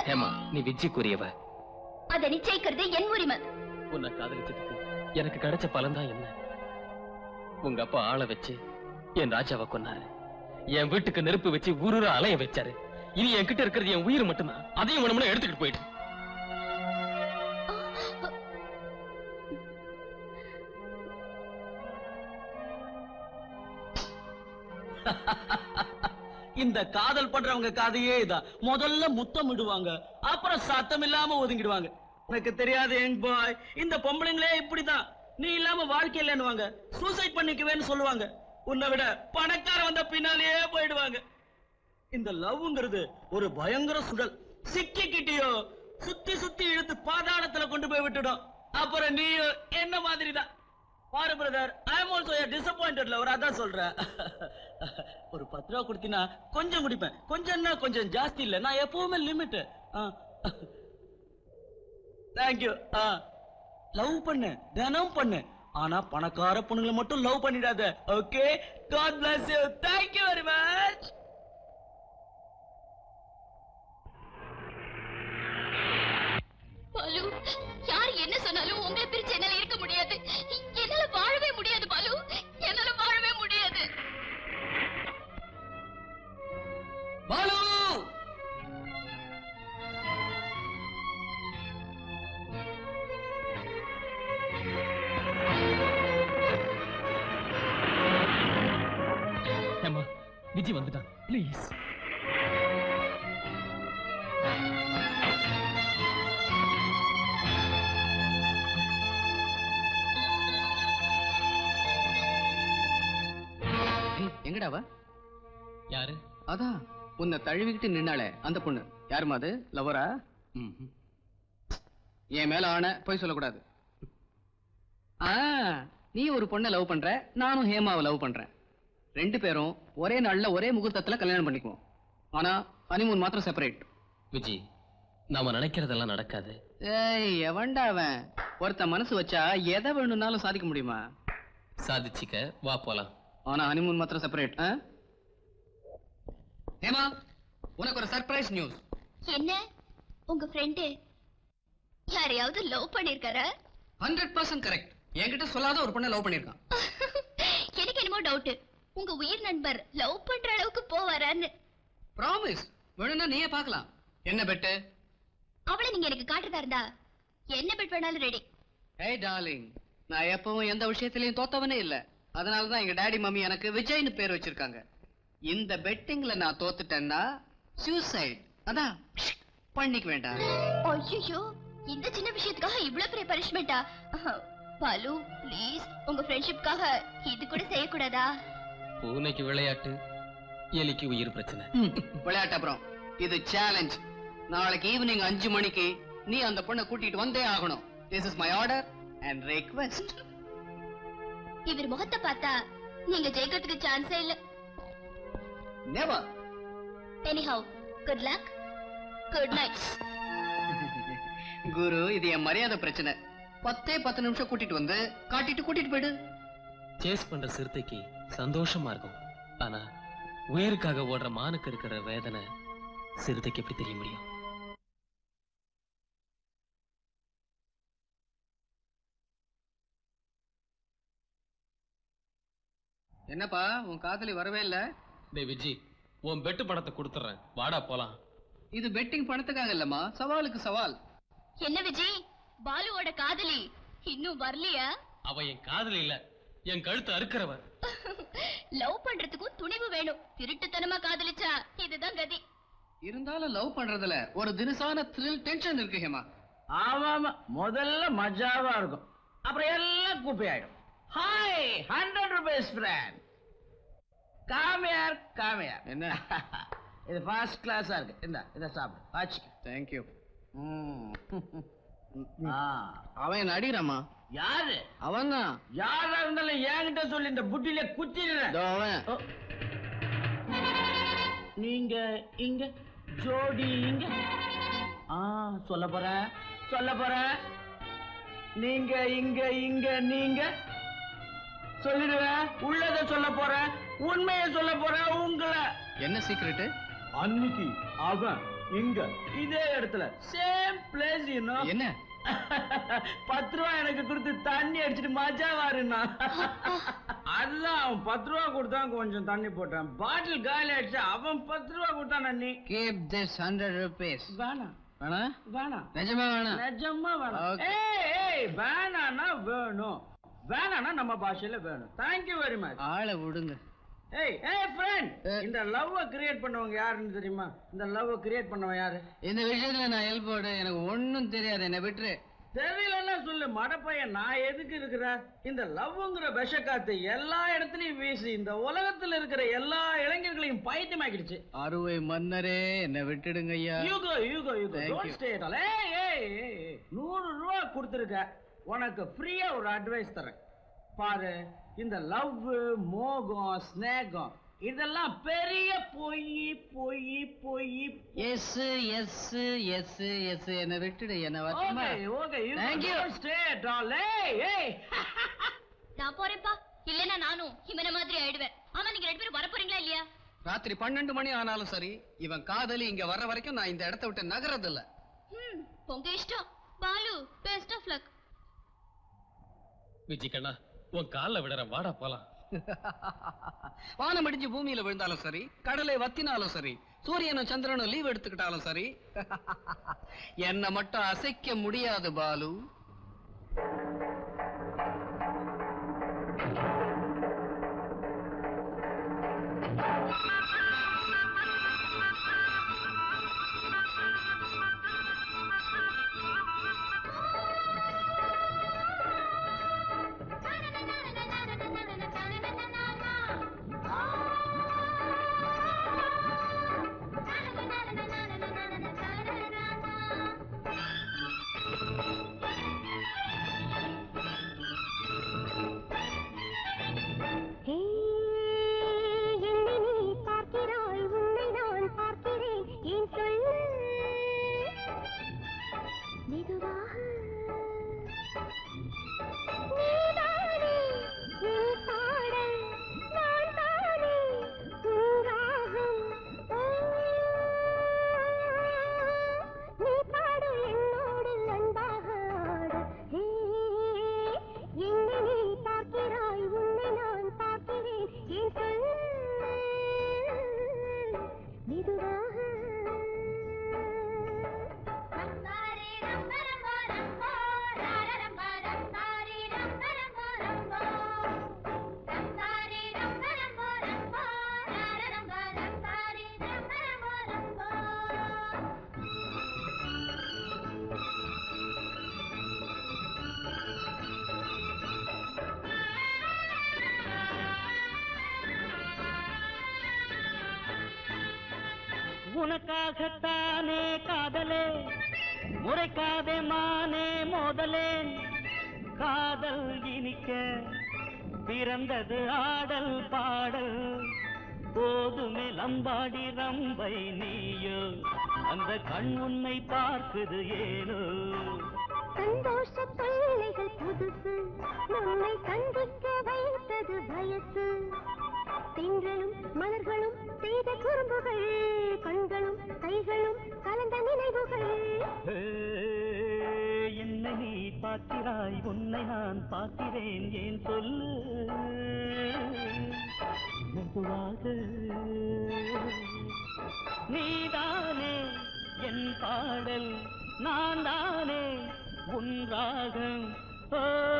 ஹேமா நீ விஜய்க்குரியவ அதை நிச்சயிக்கிறது என் உரிமை உன்னை காதலிச்சதுக்கு எனக்கு கிடைச்ச பலன் தான் என்ன உங்க அப்பா ஆளை வச்சு என் ராஜாவை கொன்னாரு என் வீட்டுக்கு நெருப்பு வச்சு ஊரூரா அலைய வச்சாரு இனி என்கிட்ட இருக்கிறது என் உயிர் மட்டும்தான் அதையும் ஒண்ணு எடுத்துக்கிட்டு போயிடு இந்த காதல் பண்றவங்க கதையே இதான் முதல்ல முத்தம் விடுவாங்க அப்புறம் சத்தம் இல்லாம ஒதுங்கிடுவாங்க எனக்கு தெரியாது யங் பாய் இந்த பொம்பளைங்களே இப்படிதான் நீ இல்லாம வாழ்க்கை இல்லைன்னுவாங்க சூசைட் பண்ணிக்குவேன்னு சொல்லுவாங்க உன்னை விட பணக்கார வந்த பின்னாலேயே போயிடுவாங்க இந்த லவ்ங்கிறது ஒரு பயங்கர சுடல் சிக்கிக்கிட்டியோ சுத்தி சுத்தி இழுத்து பாதாளத்துல கொண்டு போய் விட்டுடும் அப்புறம் நீ என்ன மாதிரி தான் பாரு brother I am also disappointed lover அதான் சொல்றேன் ஒரு பத்து ரூபா கொடுத்தீங்கன்னா கொஞ்சம் குடிப்பேன் கொஞ்சம்னா கொஞ்சம் ஜாஸ்தி இல்ல நான் எப்பவுமே லிமிட் தேங்க்யூ லவ் பண்ணு தினம் பண்ணு ஆனா பணக்கார பொண்ணுங்களை மட்டும் லவ் பண்ணிடாத okay god bless you thank you very much Balu யார் என்ன சொன்னாலும் உங்களை பிரிச்சு என்னால இருக்க முடியாது என்னால வாழவே முடியாது பாலு என்னால வாழவே முடியாது பாலு ஹேமா விஜய் வந்துட்டான் ப்ளீஸ் எங்கடா அவ யாரு அதான் உன்னை தழுவிக்கிட்டு நின்னாளே அந்த பொண்ணு யாருமா அது லவரா என் மேல ஆன போய் சொல்லக்கூடாது ஆ நீ ஒரு பொண்ணை லவ் பண்ற நானும் ஹேமாவை லவ் பண்றேன் ரெண்டு பேரும் ஒரே நாள்ல ஒரே முகூர்த்தத்துல கல்யாணம் பண்ணிக்குவோம் ஆனா ஹனிமூன் மாத்திரம் செப்பரேட் விஜய் நாம நினைக்கிறதெல்லாம் நடக்காது ஏய் எவன்டா அவன் ஒருத்தன் மனசு வச்சா எதை வேணும்னாலும் சாதிக்க முடியுமா சாதிச்சுக்க வா போலாம் ஆனா ஹனிமூன் மாத்திரம் செப்பரேட் ஹேமா உனக்கு ஒரு சர்ப்ரைஸ் நியூஸ் என்ன உங்க ஃப்ரெண்டு யாரையாவது லவ் பண்ணிருக்காரா ஹண்ட்ரட் பர்சன்ட் கரெக்ட் என்கிட்ட சொல்லாத ஒரு பொண்ணை லவ் பண்ணிருக்கான் எனக்கு என்னமோ டவுட் உங்க உயிர் நண்பர் லவ் பண்ற அளவுக்கு போவாரான்னு ப்ராமிஸ் வேணும்னா நீயே பார்க்கலாம் என்ன பெட்டு அவளை நீங்க எனக்கு காட்டுறதா இருந்தா என்ன பெட் வேணாலும் ரெடி ஏய் டார்லிங் நான் எப்பவும் எந்த விஷயத்திலயும் தோத்தவனே இல்ல அதனால தான் எங்க டாடி மம்மி எனக்கு விஜய்னு பேர் வச்சிருக்காங்க இந்த பெட்டிங்ல நான் தோத்துட்டேன்னா சூசைட் அதான் பண்ணிக்க வேண்டாம் ஐயோ இந்த சின்ன விஷயத்துக்காக இவ்வளவு பெரிய பனிஷ்மெண்டா பாலு ப்ளீஸ் உங்க ஃப்ரெண்ட்ஷிப்காக இது கூட செய்யக்கூடாதா பூனைக்கு விளையாட்டு எலிக்கு உயிர் பிரச்சனை ம், விளையாட்டு அப்புறம் இது சேலஞ்ச் நாளைக்கு ஈவினிங் அஞ்சு மணிக்கு நீ அந்த பொண்ணை கூட்டிட்டு வந்தே ஆகணும் this is my order and request இவர் முகத்தை பார்த்தா நீங்க ஜெயிக்கிறதுக்கு சான்ஸே இல்ல never anyhow good luck good night Guru இது என் மரியாதை பிரச்சனை பத்தே பத்து நிமிஷம் கூட்டிட்டு வந்து காட்டிட்டு கூட்டிட்டு போயிடு சேஸ் பண்ற சிறுத்தைக்கு சந்தோஷமா இருக்கும் ஆனா உயிருக்காக ஓடுற மானுக்கு இருக்கிற வேதனை சிறுத்தைக்கு எப்படி தெரிய முடியும் என்னப்பா உன் காதலி வரவே இல்ல டேய் விஜய் உன் பெட்டு பணத்தை கொடுத்துறேன் வாடா போலாம் இது பெட்டிங் பணத்துக்காக இல்லம்மா சவாலுக்கு சவால் என்ன விஜய் பாலுவோட காதலி இன்னும் வரலையா அவ என் காதலி இல்ல என் கழுத்து அறுக்கிறவ லவ் பண்றதுக்கும் துணிவு வேணும் திருட்டுத்தனமா காதலிச்சா இதுதான் கதி இருந்தாலும் லவ் பண்றதுல ஒரு தினசான த்ரில் டென்ஷன் இருக்கு ஹேமா ஆமா ஆமா முதல்ல மஜாவா இருக்கும் அப்புறம் எல்லாம் குப்பையாயிடும் ஹாய் ஹண்ட்ரட் ருபீஸ் ஃப்ரெண்ட் காமியார் காமியார் என்ன இது ஃபர்ஸ்ட் கிளாஸா இருக்கு இந்த இதை சாப்பிடு வாச்சிக்க தேங்க்யூ ஆ அவன் என்ன அடிக்கிறாமா யாரு அவன் தான் யாரா இருந்தாலும் என்கிட்ட சொல்லி இந்த புட்டில குத்திடுறேன் அவன் ஓ. நீங்க இங்க ஜோடி இங்க ஆ சொல்ல போறேன் சொல்ல போறேன் நீங்க இங்க இங்க நீங்க சொல்லிடுவேன் உள்ளத சொல்ல போறேன் உண்மையை சொல்ல போறேன் உங்களை என்ன சீக்ரெட் அன்னைக்கு அவன் இங்க இதே இடத்துல சேம் பிளேஸ் இன்னும் என்ன பத்து ரூபா எனக்கு கொடுத்து தண்ணி அடிச்சிட்டு மஜா வாருண்ணா அதுதான் அவன் பத்து ரூபா கொடுத்தான் கொஞ்சம் தண்ணி போட்டான் பாட்டில் காலி ஆயிடுச்சு அவன் பத்து ரூபா கொடுத்தான் அண்ணி கீப் திஸ் ஹண்ட்ரட் ருபீஸ் வேணாம் வேணாம் வேணாம் நிஜமா வேணாம் நிஜமா வேணாம் Okay. ஏய் ஏய் வேணானா வேணும் வேணானா நம்ம பாஷையில வேணும் தேங்க்யூ வெரி மச் ஆளை விடுங்க ஏய் ஏய் ஃப்ரெண்ட் Eh. இந்த லவ்வ கிரியேட் பண்ணவங்க யாருன்னு தெரியுமா இந்த லவ்வ கிரியேட் பண்ணவன் யாரு இந்த விஷயத்துல நான் ஹெல்ப் போடு எனக்கு ஒண்ணும் தெரியாது என்ன விட்டுரு தெரியலன்னா சொல்லு மடப்பையன் நான் எதுக்கு இருக்கிற இந்த லவ்ங்கிற விஷக்காத்து எல்லா இடத்துலயும் வீசி இந்த உலகத்துல இருக்கிற எல்லா இளைஞர்களையும் பைத்தியமாக்கிடுச்சு அறுவை மன்னரே என்ன விட்டுடுங்க ஐயா யூகோ யூகோ யூகோ Thank don't you. Stay at ஏய் ஏய் ஏய், ஏய் நூறு ரூபா கொடுத்துருக்க உனக்கு ஃப்ரீயா ஒரு அட்வைஸ் தரேன் பாரு இந்த லவ் மோகம் ஸ்நேகம் இதெல்லாம் பெரிய பொய் பொய் பொய் எஸ் எஸ் எஸ் எஸ் என்ன விட்டுடு என்ன வரட்டுமா okay okay you Thank you. Don't stay at all ஏய் ஏய் நான் போறேன்ப்பா இல்லைன்னா நானும் இவன மாதிரி ஆயிடுவேன் ஆமா நீங்க ரெண்டு பேரும் வர போறீங்களா இல்லையா ராத்திரி பன்னெண்டு மணி ஆனாலும் சரி இவன் காதலி இங்க வர்ற வரைக்கும் நான் இந்த இடத்த விட்டு நகரதில்ல ம் உங்க இஷ்டம் Balu best of luck Viji கண்ணா உன் கால்ல விடுறேன் வாடா போலாம் வானம் இடிஞ்சு பூமியில விழுந்தாலும் சரி கடலை வத்தினாலும் சரி சூரியனும் சந்திரனும் லீவ் எடுத்துக்கிட்டாலும் சரி என்ன மட்டும் அசைக்க முடியாது பாலு ஹே, என்னை நீ பார்க்கிறாய் உன்னை நான் பார்க்கிறேன் ஏன் சொல்லு மெதுவாக நீதானே என் பாடல் நான் தானே உன் ராகம் ஓ, நீ பாடு என்னோடு அன்பாக ஆடு ஹே, என்னை நீ பார்க்கிறாய் உன்னை நான் பார்க்கிறேன் ஏன் சொல்லு மெதுவாக உனக்காகத்தானே காதலே முறைக்காதே மானே மோதலேன் காதல் இனிக்க பிறந்தது ஆடல் பாடல் போதுமே லம்பாடி ரம்பை நீயோ அந்த கண் உன்னை பார்க்குது ஏனோ சந்தோஷ தொல்லைகள் புதுசு நம்மை சந்திக்க வைத்தது வயசு திங்களும் மலர்களும் செய்த குறும்புகள் கண்களும் கைகளும் கலந்த நினைவுகள் ஏ, என்னை நீ பார்க்கிறாய் உன்னை நான் பார்க்கிறேன் ஏன் சொல்லு மெதுவாக நீதானே என் பாடல் நான் தானே உன் ராகம் ஓ,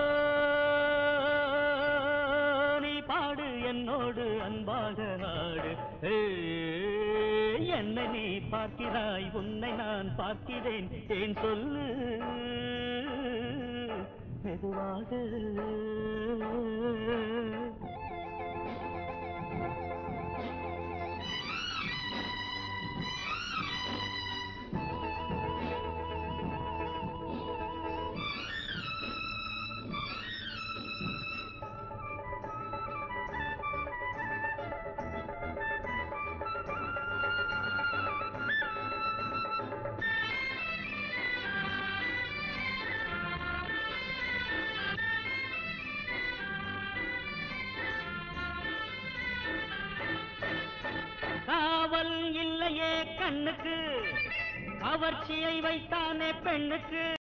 நீ பாடு என்னோடு அன்பாக நாடு ஏ, என்னை நீ பார்க்கிறாய் உன்னை நான் பார்க்கிறேன் ஏன் சொல்லு மெதுவாக காவல் இல்லையே கண்ணுக்கு கவர்ச்சியை வைத்தானே பெண்ணுக்கு